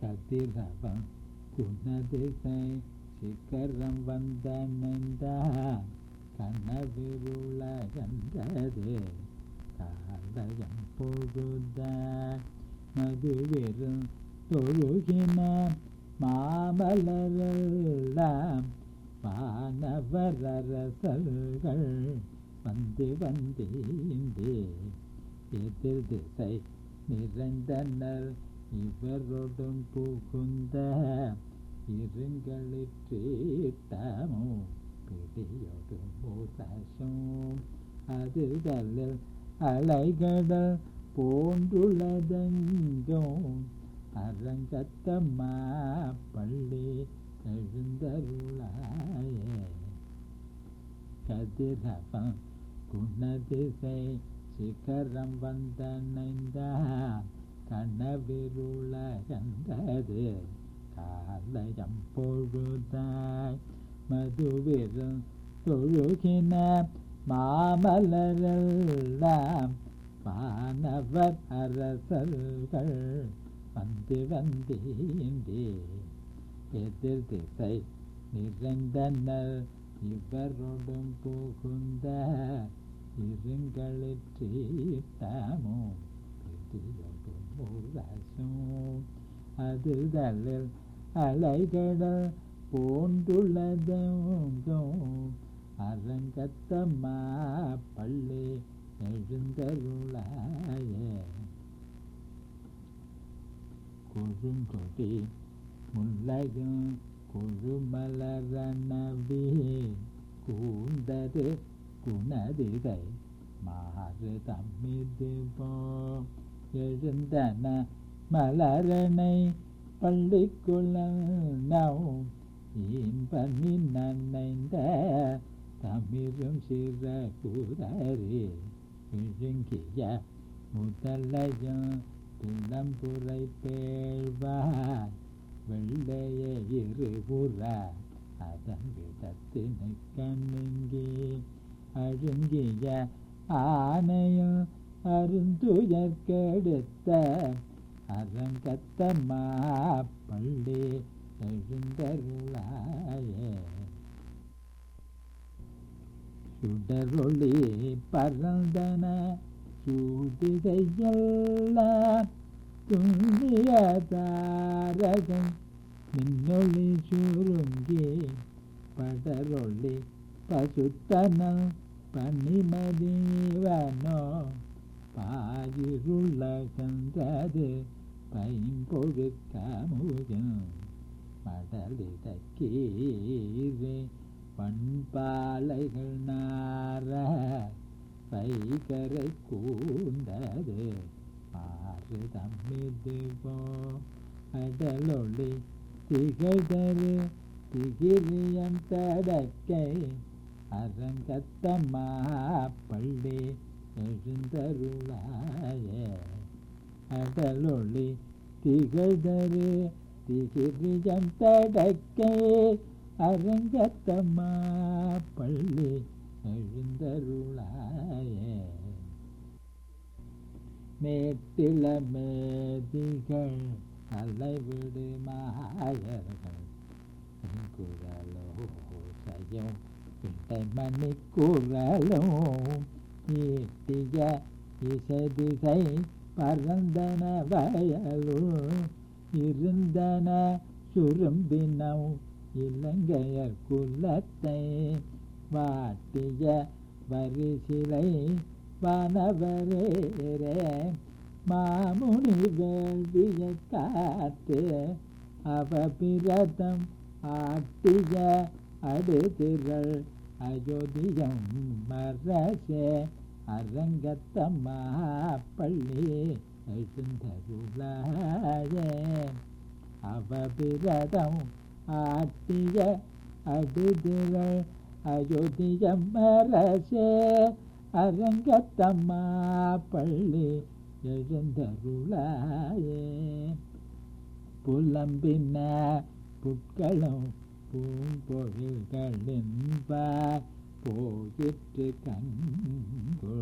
கதிரவம் குணதிசை சிக்கரம் வந்தணைந்தா கனவிருளகந்தது காலயம் பொழுத மதுவெறும் தொழுகின மாமலரெல்லாம் வானவரசல்கள் வந்து வந்தீந்தே எதிர் திசை நிறைந்தனர் இவரோடும் புகுந்த இருங்களிற்றீட்டமோ பிடியோடும் முரசும் அதிர்தலில் அலைகடல் போன்றுள்ளதெங்கும் அரங்கத்தம்மா பள்ளி எழுந்தருளாயே கதிரவம் குணதிசை சிகரம் வந்தணைந்தான் கனவிருளகந்தது காலயம் பொழுதாய் மதுவிரும் தொழுகின மாமலரெல்லாம் வானவர் அரசர்கள் வந்து வந்தீந்தே எதிர் திசை நிறைந்தனர் இவரோடும் புகுந்த இருங்களிற்றீட்டமோ பிடியோடும் முரசும் அதுதலில் அலைகடல் போன்றுள்ளதும் அரங்கத்தம்மா பள்ளி எழுந்தருளாய கொழுங்கொடி முல்லையும் கொழுமலரணவி கூந்தது குணதிதை மாறு தம்மிது போ எழுந்தன மலரணை பள்ளிக்குள்ளம் இன்பனி நன்னைந்த தமிழும் சிற குரறி விழுங்கிய முதலையும் துளம்புரை பேழ்வாய் வெள்ளைய இருபுற அதன் விடத்தினை கண்ணுங்கி அழுங்கிய ஆனையும் அருந்துயர் கெடுத்த அரங்கத்தம்மா பள்ளி எழுந்தருளாயே சுடரொளி பறந்தன சூதிதையெல்லாம் துண்ணிய தாரகம் மின்னொளி சுருங்கி படரொளி பசுத்தனம் பனிமதிவனோ பாயிருள்ளகன்றது பைம்பொழுக்கமுகம் மடலிட கீழே பண்பாலைகள் நார பைகரை கூந்தது ஆறு தம்மிது போ அடலொளி திகழ்தரு திகிரியம் தடக்கை அரங்கத்தம்மா பள்ளி எழுந்தருளாய அடலொளி திகழ்தரு திகிரியம் தடக்கை அரங்கத்தம்மா பள்ளி எழுந்தருளாய மேட்டில மேதிகள் அலைவிடு மாயர்கள் குரலோ சயம் பிண்டை மணி குரலோ ஈட்டிய இசை திசை பறந்தன வயலோ இருந்தன சுரும்பினவு இலங்கையர் குலத்தை வாட்டிய வரிசிலை வானவரேரே மாமுனி வேள்விய காத்து அவபிரதம் ஆட்டிய அடுதிரள் அயோத்தியம் மரசே அரங்கத்தம்மா பள்ளி எழுந்தருளாயே அவபிரதம் ஆட்டிய அடுதிரள் அயோத்தியம் மரசே அரங்கத்தம்மா பள்ளி எழுந்தருளாயே புலம்பின புட்களும் பூம்பொழில்களின்பார் போயிற்று கண்கோ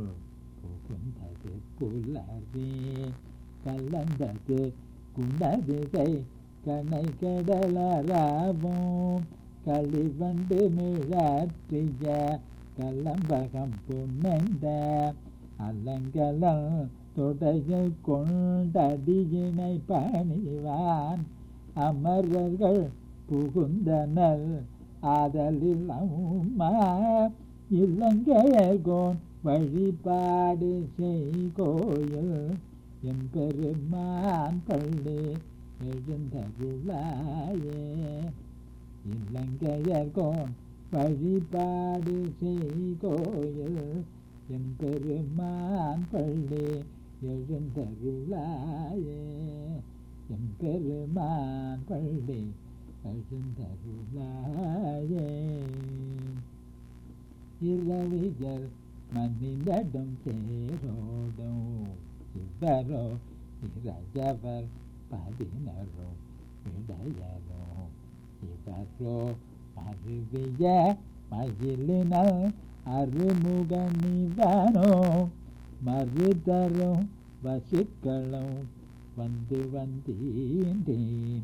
புகுந்தது புலரி கலந்தது குணதிசை கனை கடலராவும் களிவண்டு மிழற்றிய கலம்பகம் புன்னந்த அலங்கலம் தொடையில் கொண்டடியினை பணிவான் அமரர்கள் புகுந்தனர் ஆதலில் அம்மா இலங்கையர்கோன் வழிபாடு செய்கோயில் எம்பெருமான் பள்ளி எழுந்தருளாயே இலங்கையர்கோன் வழிபாடு செய்கோயில் எம்பெருமான் பள்ளி எழுந்தருளாயே எம்பெருமான் பள்ளி எழுந்தருளாயே இரவியர் மனிதடும் தேரோடும் இவரோ இரஜவர் பதினரோ இடையரோ இவரோ அருவிய மயிலினர் அருமுக நிவனோ மறுதரும் வசுக்களும் வந்து வந்தீண்டேன்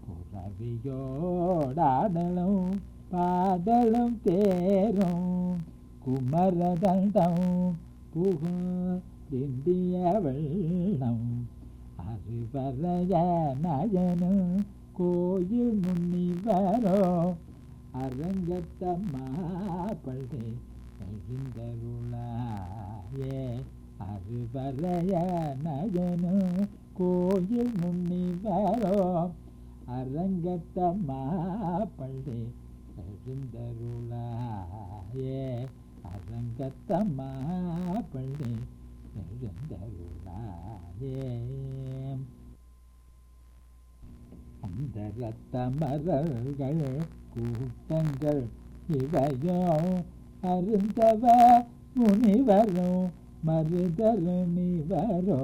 புறவியோடாடலும் பாடலும் தேரும் குமரதண்டம் புகிந்திய வெள்ளம் அறிவரைய நயனு கோயில் முன்னிவரோ அரங்கத்தம்மா பள்ளி எழுந்தருளாயே அறுவரைய நயனு கோயில் முன்னிவரோ அரங்கத்தம்மா பள்ளி எழுந்தருளாயே அரங்கத்தம்மா பள்ளி எழுந்தருளாயே அந்த ரத்தமரர்கள் கூட்டங்கள் இவையோ அருந்தவ முனிவரும் மருதருணிவரோ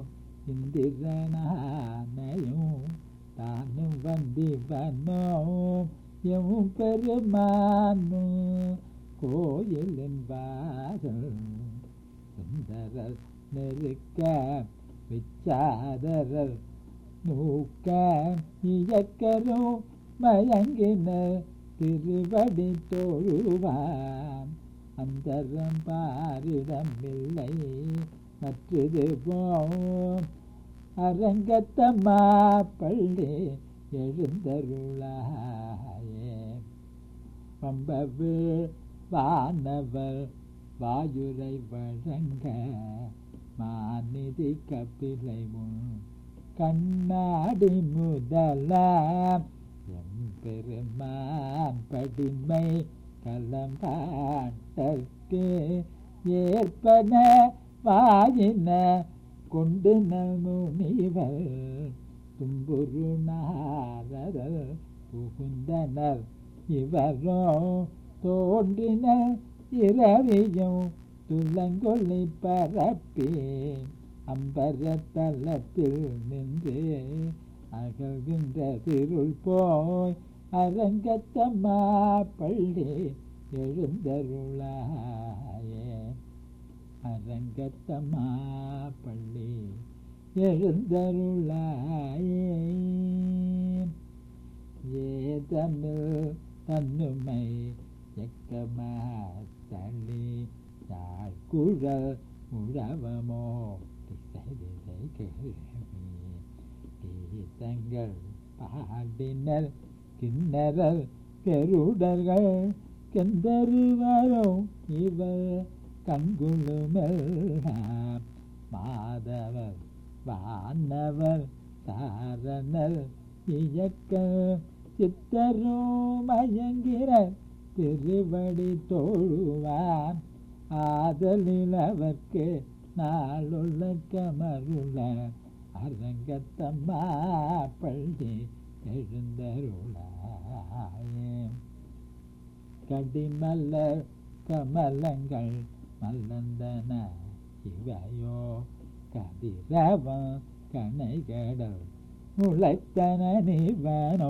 இந்திரனானையும் தானும் வந்திவனோ எவும் பெருமானும் கோயிலின் வாசல் சுந்தரர் நெருக்க விச்சாதரர் நூக்க இயக்கரும் மயங்கினர் திருவடி தோழுவான் அந்தரம் பாரிடம் இல்லை மற்றது போம் அரங்கத்தம்மா பள்ளி எழுந்தருளாயே பம்பவு வானவர் வாயுரை வழங்க மாநிதி கபிலை முன் கண்ணாடி முதலாம் எம்பெருமான் படிமை கலம்பாட்டற்கு ஏற்பன வாயின கொண்டு முனிவர் தும்புரு நாரதர் புகுந்தனர் இவரோ தோன்றினர் இரவியும் துள்ளங்கொள்ளி பரப்பி அம்பரத்தலத்தில் நின்று அகழ்கின்ற திருள் போய் அரங்கத்தம்மா பள்ளி எழுந்தருளாயே அரங்கத்தம்மா பள்ளி எழுந்தருளாயே ஏ தமிழ் தன்னுமை எக்கமா தள்ளி குழல் உழவமோ திசை திசை கேள்வி கீதங்கள் பாடினர் கிண்ணறல் கருடர்கள் கெந்தருவரும் இவர் கண்குழுமெல்லாம் மாதவர் வானவர் சாரணர் இயக்க சித்தரோ மயங்கிற திருவடி தோழுவான் ஆதலில் அவர்க்கு நாளுள்ள கமருள அரங்கத்தம்மா பள்ளி எழுந்தருளாயே கடிமலர் கமலங்கள் மல்லந்தன இவையோ கதிரவன் கணைகடல் முளைத்தன நிவனோ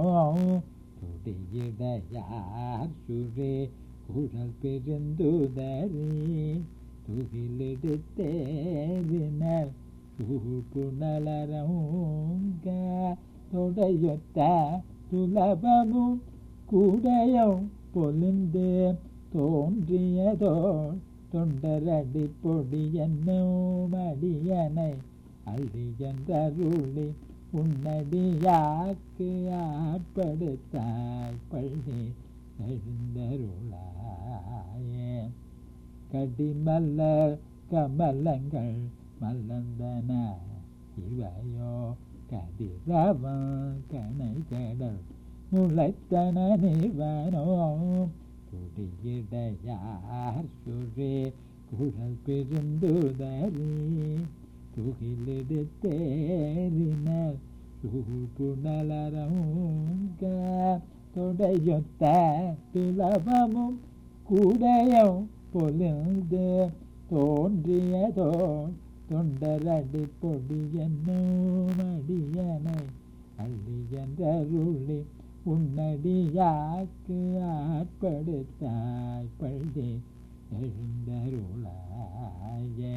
துடியிடையார் சுரே குழல் பெருந்துதறி துகிலெடுத்தேறினர் புனலரங்க தொடையொத்த துலபமும் கூடையும் பொலிந்து தோன்றியதோ தொண்டரடி பொடி என்னும் அடியனை அழியன்றருளி உன்னடியாக்கு ஆட்படுத்தாய் பள்ளி எழுந்தருளாயே கடிமல்லர் கமலங்கள் மல்லந்தன இவையோ கதிரவன் கனை கடல் முளைத்தன நிவனோ குடியிடையார் சுரே குழல் பெருந்துதறி துகிலெடுத்தேறினர் சுகுணலரங்க தொடையொத்த துலபமும் கூடையும் பொலிந்து தோன்றியதோ தொண்டரடி பொடி என்னும் அடியனை அள்ளியன்றருளி உன்னடியாக்கு ஆட்படுத்தாய் பள்ளி எழுந்தருளாயே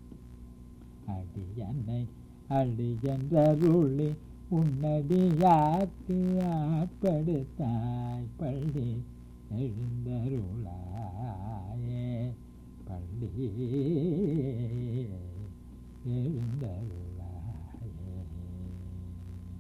அடியனை அடியன்றருளி உன்னடியாக்கு ஆட்படுத்தாய் பள்ளி எழுந்தருளாயே பள்ளி